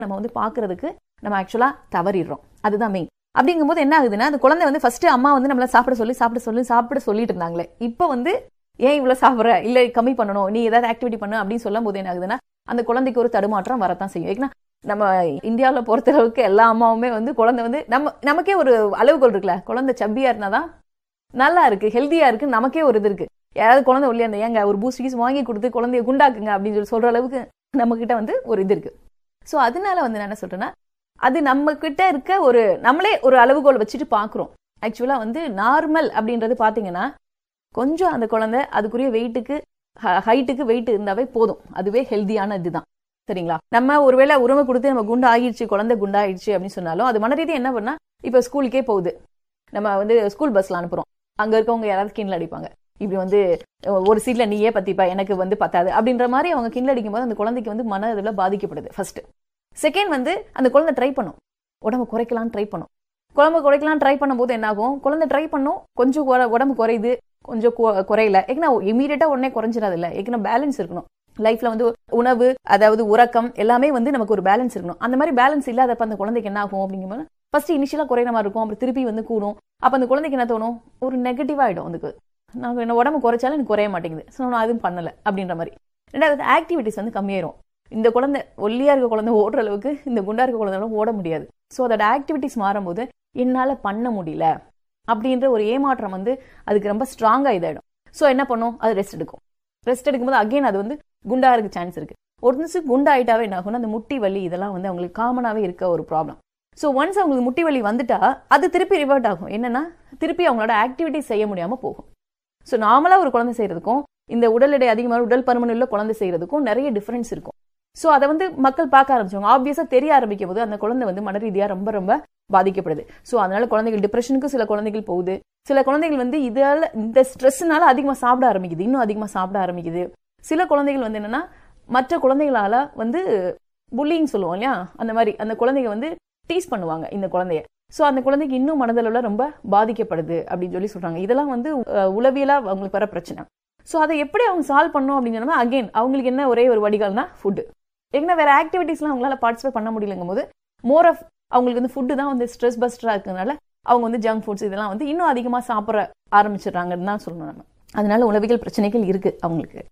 நம்ம வந்து பாக்குறதுக்கு நம்ம ஆக்சுவலா தவறிடுறோம் அதுதான் மெயின் அப்படிங்கும்போது என்ன ஆகுதுன்னா அந்த குழந்தை வந்து ஃபர்ஸ்ட் அம்மா வந்து நம்மள சாப்பிட சொல்லி சாப்பிட சொல்லி சாப்பிட சொல்லிட்டு இருந்தாங்களே இப்போ வந்து ஏன் இவ்வளவு சாப்பிடுற இல்ல கம்மி பண்ணணும் நீ ஏதாவது ஆக்டிவிட்டி பண்ணு அப்படின்னு சொல்லும் போது என்ன ஆகுதுன்னா அந்த குழந்தைக்கு ஒரு தடுமாற்றம் வரத்தான் செய்யும் ஏன்னா நம்ம இந்தியாவில் பொறுத்த அளவுக்கு எல்லா அம்மாவுமே வந்து குழந்தை வந்து நம்ம நமக்கே ஒரு அளவுகோல் இருக்குல்ல குழந்தை சப்பியா இருந்தாதான் நல்லா இருக்கு ஹெல்த்தியா இருக்கு நமக்கே ஒரு இது இருக்கு யாராவது குழந்தை ஒல்லியா இருந்தா ஏங்க ஒரு பூஸ்ட் கீஸ் வாங்கி கொடுத்து குழந்தைய குண்டாக்குங்க அப்படின்னு சொல்லி சொல்ற அளவுக்கு நம்ம கிட்ட வந்து ஒரு இது இருக்கு ஸோ அதனால வந்து நான் என்ன சொல்றேன்னா அது நம்ம கிட்ட இருக்க ஒரு நம்மளே ஒரு அளவுகோல் வச்சுட்டு பாக்குறோம் ஆக்சுவலா வந்து நார்மல் அப்படின்றது பாத்தீங்கன்னா கொஞ்சம் அந்த குழந்தை அதுக்குரிய வெயிட்டுக்கு ஹைட்டுக்கு வெயிட் இருந்தாவே போதும் அதுவே ஹெல்தியான இதுதான் சரிங்களா நம்ம ஒருவேளை உரிமை கொடுத்து நம்ம குண்டா ஆயிடுச்சு குழந்தை குண்டா ஆயிடுச்சு அப்படின்னு சொன்னாலும் அது மன ரீதியா என்ன பண்ணா இப்ப ஸ்கூலுக்கே போகுது நம்ம வந்து ஸ்கூல் பஸ்ல அனுப்புறோம் அங்க இருக்கவங்க யாராவது கிண்டல் அடிப்பாங்க இப்படி வந்து அஹ், ஒரு சீட்ல நீயே பத்திப்பா எனக்கு வந்து பத்தாது அப்படின்ற மாதிரி அவங்க கிண்டல் அடிக்கும் போது அந்த குழந்தைக்கு வந்து மன இதுல பாதிக்கப்படுது ஃபர்ஸ்ட் செகண்ட் வந்து அந்த குழந்தை ட்ரை பண்ணும் உடம்பு குறைக்கலாம்னு ட்ரை பண்ணும் குழம்பு குறைக்கலாம் ட்ரை பண்ணும்போது என்ன ஆகும் குழந்தை ட்ரை பண்ணும் கொஞ்சம் குற- உடம்பு குறையுது கொஞ்சம் கு- குறையல ஏன்னா இமீடியட்டா உடனே குறைஞ்சிடாது இல்ல ஏன்னா பேலன்ஸ் இருக்கணும் லைஃப்ல வந்து உணவு அதாவது உறக்கம் எல்லாமே வந்து நமக்கு ஒரு பேலன்ஸ் இருக்கணும் அந்த மாதிரி பேலன்ஸ் இல்லாதப்ப அந்த குழந்தைக்கு என்ன ஆகும் அப்படிங்கும்போது ஃபர்ஸ்ட் இனிஷியலா குறையிற மாதிரி இருக்கும் அப்புறம் திருப்பி வந்து கூடும் அப்ப அந்த குழந்தைக்கு என்ன தோணும் ஒரு நெகட்டிவ் ஆயிடும் அதுக்கு நான் என்ன உடம்பு குறைச்சாலும் எனக்கு குறைய மாட்டேங்குது ஸோ நான் அதுவும் பண்ணல அப்படின்ற மாதிரி ரெண்டாவது ஆக்டிவிட்டிஸ் வந்து கம்மியாயிரும் இந்த குழந்தை ஒல்லியா இருக்க குழந்தை ஓடுற அளவுக்கு இந்த குண்டா இருக்க குழந்தைகளும் ஓட முடியாது ஸோ அதோட ஆக்டிவிட்டிஸ் மாறும்போது என்னால பண்ண முடியல அப்படின்ற ஒரு ஏமாற்றம் வந்து அதுக்கு ரொம்ப ஸ்ட்ராங்கா இதாயிடும் ஸோ என்ன பண்ணும் அது ரெஸ்ட் எடுக்கும் ரெஸ்ட் எடுக்கும்போது அகைன் அது வந்து குண்டா இருக்க சான்ஸ் இருக்கு ஒரு நிமிஷம் குண்டா ஆயிட்டாவே என்ன ஆகும்னா அந்த முட்டி வலி இதெல்லாம் வந்து அவங்களுக்கு காமனாவே இருக்க ஒரு ப்ராப்ளம் ஸோ ஒன்ஸ் அவங்களுக்கு முட்டி வலி வந்துட்டா அது திருப்பி ரிவர்ட் ஆகும் என்னன்னா திருப்பி அவங்களோட ஆக்டிவிட்டி செய்ய முடியாம போகும் ஸோ நார்மலா ஒரு குழந்தை செய்யறதுக்கும் இந்த உடல் எடை அதிகமான உடல் பருமன் உள்ள குழந்தை செய்யறதுக்கும் நிறைய டிஃபரன்ஸ் இருக்கும் ஸோ அதை வந்து மக்கள் பார்க்க ஆரம்பிச்சவங்க ஆப்வியஸா தெரிய ஆரம்பிக்கும் போது அந்த குழந்தை வந்து மன ரீதியா ரொம்ப ரொம்ப பாதிக்கப்படுது ஸோ அதனால குழந்தைகள் டிப்ரெஷனுக்கு சில குழந்தைகள் போகுது சில குழந்தைகள் வந்து இதால இந்த ஸ்ட்ரெஸ்னால அதிகமா சாப்பிட ஆரம்பிக்குது இன்னும் அதிகமா சாப்பிட ஆரம்பிக்குது சில குழந்தைகள் வந்து என்னன்னா மற்ற குழந்தைகளால வந்து புல்லிங் சொல்லுவோம் இல்லையா அந்த மாதிரி அந்த குழந்தைங்க வந்து டீஸ் பண்ணுவாங்க இந்த குழந்தைய ஸோ அந்த குழந்தைக்கு இன்னும் மனதளவுல ரொம்ப பாதிக்கப்படுது அப்படின்னு சொல்லி சொல்றாங்க இதெல்லாம் வந்து அஹ், உளவியலா அவங்களுக்கு வர பிரச்சனை ஸோ அதை எப்படி அவங்க சால்வ் பண்ணும் அப்படின்னு சொன்னா அகைன் அவங்களுக்கு என்ன ஒரே ஒரு வடிகால்னா ஃபுட்டு ஏன்னா வேற ஆக்டிவிட்டீஸ்லாம் அவங்களால பார்ட்டிசிபேட் பண்ண முடியலங்கும் போது மோர் ஆஃப் அவங்களுக்கு வந்து ஃபுட்டு தான் வந்து ஸ்ட்ரெஸ் பஸ்டரா இருக்கிறதுனால அவங்க வந்து ஜங்க் ஃபுட்ஸ் இதெல்லாம் வந்து இன்னும் அதிகமா சாப்பிட ஆரம்பிச்சிடுறாங்கன்னு தான் சொல்லணும் நம்ம அதனால உளவியல் பிரச்சனைகள் இருக்கு அவங்களுக்கு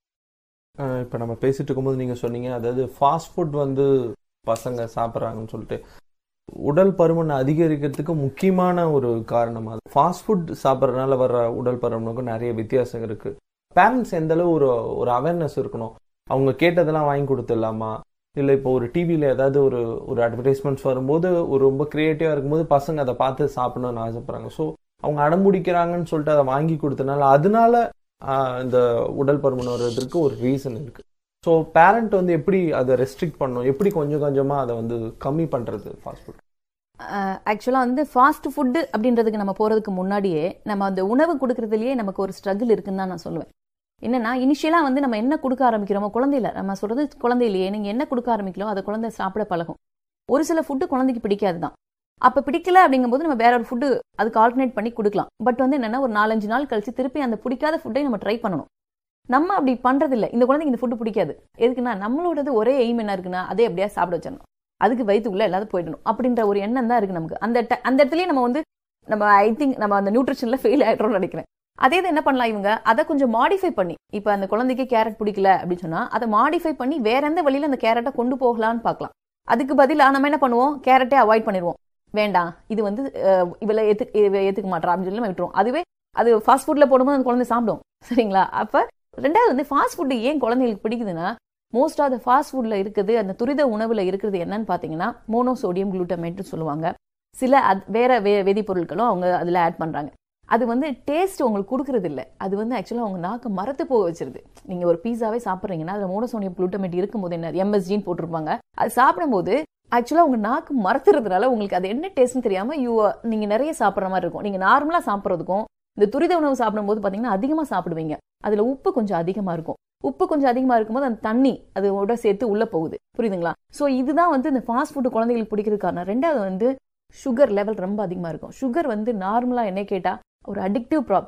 அஹ் இப்ப நம்ம பேசிட்டு இருக்கும்போது நீங்க சொன்னீங்க அதாவது ஃபாஸ்ட் ஃபுட் வந்து பசங்க சாப்பிட்றாங்கன்னு சொல்லிட்டு உடல் பருமன் அதிகரிக்கிறதுக்கு முக்கியமான ஒரு காரணம் அது ஃபாஸ்ட் ஃபுட் சாப்பிட்றதுனால வர்ற உடல் பருமனுக்கும் நிறைய வித்தியாசம் இருக்கு பேரண்ட்ஸ் எந்த அளவு ஒரு ஒரு அவேர்னஸ் இருக்கணும் அவங்க கேட்டதெல்லாம் வாங்கி கொடுத்துடலாமா இல்லை இப்போ ஒரு டிவியில் ஏதாவது ஒரு ஒரு அட்வர்டைஸ்மெண்ட்ஸ் வரும்போது ஒரு ரொம்ப க்ரியேட்டிவாக இருக்கும்போது பசங்க அதை பார்த்து சாப்பிடணும்னு ஆசைப்படுறாங்க ஸோ அவங்க அடம்பிடிக்கிறாங்கன்னு சொல்லிட்டு அதை வாங்கி கொடுத்தனால அதனால ஆஹ், இந்த உடல் பருமன் வர்றதுக்கு ஒரு ரீசன் இருக்கு ஸோ பேரண்ட் வந்து எப்படி அதை ரெஸ்ட்ரிக்ட் பண்ணணும் எப்படி கொஞ்சம் கொஞ்சமாக அதை வந்து கம்மி பண்ணுறது ஃபாஸ்ட் ஃபுட் ஆக்சுவலாக வந்து ஃபாஸ்ட் ஃபுட்டு அப்படின்றதுக்கு நம்ம போகிறதுக்கு முன்னாடியே நம்ம அந்த உணவு கொடுக்கறதுலயே நமக்கு ஒரு ஸ்ட்ரகிள் இருக்குன்னு தான் நான் சொல்லுவேன் என்னன்னா இனிஷியலாக வந்து நம்ம என்ன கொடுக்க ஆரம்பிக்கிறோமோ குழந்தையில நம்ம சொல்றது குழந்தையிலேயே நீங்கள் என்ன கொடுக்க ஆரம்பிக்கிறோம் அதை குழந்தை சாப்பிட பழகும் ஒரு சில ஃபுட்டு குழந்தைக்கு பிடிக்காது தான் அப்போ பிடிக்கல அப்படிங்கும்போது நம்ம வேற ஒரு ஃபுட்டு அதுக்கு ஆல்டர்னேட் பண்ணி கொடுக்கலாம் பட் வந்து என்னன்னா ஒரு நாலஞ்சு நாள் கழிச்சு திருப்பி அந்த பிடிக்காத ஃபுட்டை நம்ம ட்ரை பண்ணணும் நம்ம அப்படி பண்றதில்ல இந்த குழந்தைக்கு இந்த ஃபுட்டு பிடிக்காது எதுக்குன்னா நம்மளோடது ஒரே எய்ம் என்ன இருக்குன்னா அதே அப்படியே சாப்பிட வச்சிடணும் அதுக்கு வயிற்றுக்குள்ள எல்லாரும் போயிடணும் அப்படின்ற ஒரு எண்ணம் தான் இருக்கு நமக்கு அந்த ட- அந்த இடத்துலயே நம்ம வந்து நம்ம ஐ திங்க் நம்ம அந்த நியூட்ரிஷன்ல ஃபெயில் ஆயிடுறோம்னு நினைக்கிறேன் அதே இது என்ன பண்ணலாம் இவங்க அதை கொஞ்சம் மாடிஃபை பண்ணி இப்போ அந்த குழந்தைக்கு கேரட் பிடிக்கல அப்படின்னு சொன்னா அதை மாடிஃபை பண்ணி வேற எந்த வழியில அந்த கேரட்டை கொண்டு போகலாம்னு பார்க்கலாம் அதுக்கு பதிலா நம்ம என்ன பண்ணுவோம் கேரட்டே அவாய்ட் பண்ணிடுவோம் வேண்டாம் இது வந்து அஹ், இவளை ஏத்து இவ ஏத்துக்க மாட்டா அப்படின்னு சொல்லி நம்ம விட்டுருவோம் அதுவே அது ஃபாஸ்ட் ஃபுட்ல போடும்போது அந்த குழந்தை சாப்பிடும் சரிங்களா அப்ப ரெண்டாவது வந்து ஃபாஸ்ட் ஃபுட் ஏன் குழந்தைங்களுக்கு பிடிக்குதுன்னா மோஸ்ட் ஆஃப் த ஃபாஸ்ட் ஃபுட்ல இருக்குது அந்த துரித உணவுல இருக்கிறது என்னன்னு பாத்தீங்கன்னா மோனோசோடியம் குளூட்டமேட்னு சொல்லுவாங்க சில அத்- வேற வே வேதிப்பொருட்களும் அவங்க அதுல ஆட் பண்றாங்க அது வந்து டேஸ்ட் உங்களுக்கு கொடுக்கறது இல்ல அது வந்து ஆக்சுவலா உங்க நாக்கு மரத்து போக வச்சிருது நீங்க ஒரு பீஸாவே சாப்பிடுறீங்கன்னா அதுல மோனோசோடியம் குளூட்டமேட் இருக்கும்போது என்ன எம்எஸ்ஜின்னு போட்டிருப்பாங்க அது சாப்பிடும்போது ஆக்சுவலா உங்க நாக்கு மரத்துறதுனால உங்களுக்கு அது என்ன டேஸ்ட்னு தெரியாம யூ நீங்க நிறைய சாப்பிடுற மாதிரி இருக்கும் நீங்க நார்மலா சாப்பிடுறதுக்கும் இந்த துரித உணவு சாப்பிடும்போது பாத்தீங்கன்னா அதிகமா சாப்பிடுவீங்க அதுல உப்பு கொஞ்சம் அதிகமா இருக்கும் உப்பு கொஞ்சம் அதிகமா இருக்கும்போது அந்த தண்ணி அதோட சேர்த்து உள்ள போகுது புரியுதுங்களா சோ இதுதான் வந்து இந்த ஃபாஸ்ட் ஃபுட் குழந்தைகளுக்கு பிடிக்கிறது காரணம் ரெண்டாவது வந்து சுகர் லெவல் ரொம்ப அதிகமா இருக்கும் சுகர் வந்து நார்மலா என்ன கேட்டா ஒரு அடிக்டிவ் ப்ராப்பர்ட்டி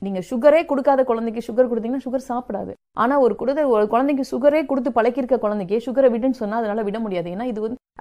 நீங்க சுகரே கொடுக்காத குழந்தைக்கு சுகர் கொடுத்தீங்கன்னா சுகர் சாப்பிடாது ஆனா ஒரு குழந்தை ஒரு குழந்தைக்கு சுகரே கொடுத்து பழக்கிருக்க குழந்தைக்கு சுகரை விடுன்னு சொன்னா அதனால விட முடியாது ஏன்னா இது வந்து